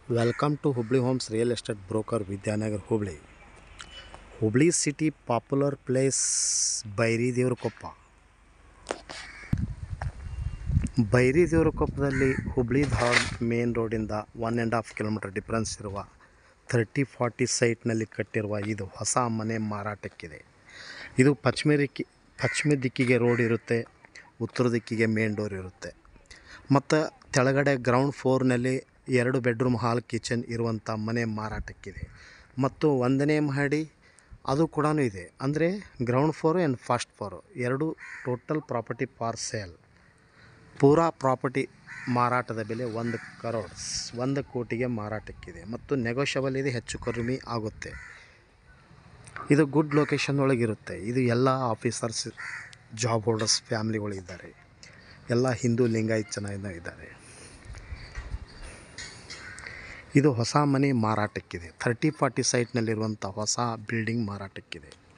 welcome to Hubli homes real estate broker Vidyanagar Hubli Hubli city popular place Bairi Devarakoppa Bairi ದೇವ್ರಕೊಪ್ಪದಲ್ಲಿ Hubli Dharwad main ರೋಡಿಂದ one and half kilometre difference ಇರುವ thirty forty ಸೈಟ್ನಲ್ಲಿ ಕಟ್ಟಿರುವ ಇದು ಹೊಸ ಮನೆ ಮಾರಾಟಕ್ಕಿದೆ ಇದು ಪಶ್ಚಿಮ ದಿಕ್ಕಿ ಪಶ್ಚಿಮ ದಿಕ್ಕಿಗೆ ರೋಡ್ ಇರುತ್ತೆ ಉತ್ತರ ದಿಕ್ಕಿಗೆ ಮೇನ್ ಡೋರ್ ಇರುತ್ತೆ ಮತ್ತು ಕೆಳಗಡೆ ಗ್ರೌಂಡ್ ಫ್ಲೋರ್ನಲ್ಲಿ ಎರಡು ಬೆಡ್ರೂಮ್ ಹಾಲ್ ಕಿಚನ್ ಇರುವಂಥ ಮನೆ ಮಾರಾಟಕ್ಕಿದೆ ಮತ್ತು ಒಂದನೇ ಮಹಡಿ ಅದು ಕೂಡ ಇದೆ ಅಂದರೆ ground floor and first floor ಎರಡು ಟೋಟಲ್ ಪ್ರಾಪರ್ಟಿ ಫಾರ್ ಸೇಲ್ ಪೂರಾ ಪ್ರಾಪರ್ಟಿ ಮಾರಾಟದ ಬೆಲೆ ಒಂದು ಕರೋಡ್ಸ್ ಒಂದು ಕೋಟಿಗೆ ಮಾರಾಟಕ್ಕಿದೆ ಮತ್ತು ನೆಗೋಷಿಯಬಲ್ ಇದೆ ಹೆಚ್ಚು ಕಡಿಮೆ ಆಗುತ್ತೆ ಇದು ಗುಡ್ ಲೊಕೇಶನ್ ಒಳಗಿರುತ್ತೆ ಇದು ಎಲ್ಲ ಆಫೀಸರ್ಸ್ ಜಾಬ್ ಹೋಲ್ಡರ್ಸ್ ಫ್ಯಾಮ್ಲಿಗಳಿದ್ದಾರೆ ಎಲ್ಲ ಹಿಂದೂ ಲಿಂಗಾಯತ್ ಜನ ಏನೋ ಇದ್ದಾರೆ ಇದು ಹೊಸ ಮನೆ ಮಾರಾಟಕ್ಕಿದೆ ಥರ್ಟಿ ಫಾರ್ಟಿ ಸೈಟ್ನಲ್ಲಿರುವಂಥ ಹೊಸ ಬಿಲ್ಡಿಂಗ್ ಮಾರಾಟಕ್ಕಿದೆ